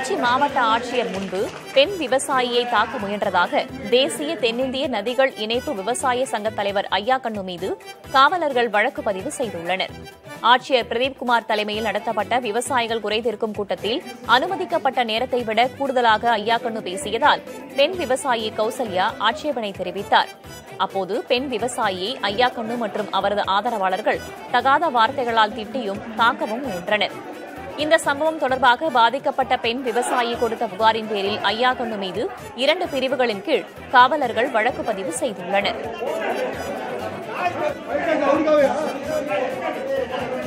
திருச்சி மாவட்ட ஆட்சியர் முன்பு பெண் விவசாயியை தாக்க முயன்றதாக தேசிய தென்னிந்திய நதிகள் இணைப்பு விவசாய சங்க தலைவர் ஐயாக்கண்ணு மீது காவலர்கள் வழக்கு பதிவு செய்துள்ளனர் ஆட்சியர் பிரதீப்குமார் தலைமையில் நடத்தப்பட்ட விவசாயிகள் குறைதீர்க்கும் கூட்டத்தில் அனுமதிக்கப்பட்ட நேரத்தை விட கூடுதலாக ஐயாக்கண்ணு பேசியதால் பெண் விவசாயி கௌசல்யா ஆட்சேபனை தெரிவித்தார் அப்போது பெண் விவசாயியை ஐயாக்கண்ணு மற்றும் அவரது ஆதரவாளர்கள் தகாத வார்த்தைகளால் திட்டியும் தாக்கவும் முயன்றனர் இந்த சம்பவம் தொடர்பாக பாதிக்கப்பட்ட பெண் விவசாயி கொடுத்த புகாரின் பேரில் ஐயாக்கண்ணு மீது இரண்டு பிரிவுகளின் கீழ் காவலர்கள் வழக்கு பதிவு செய்துள்ளனர்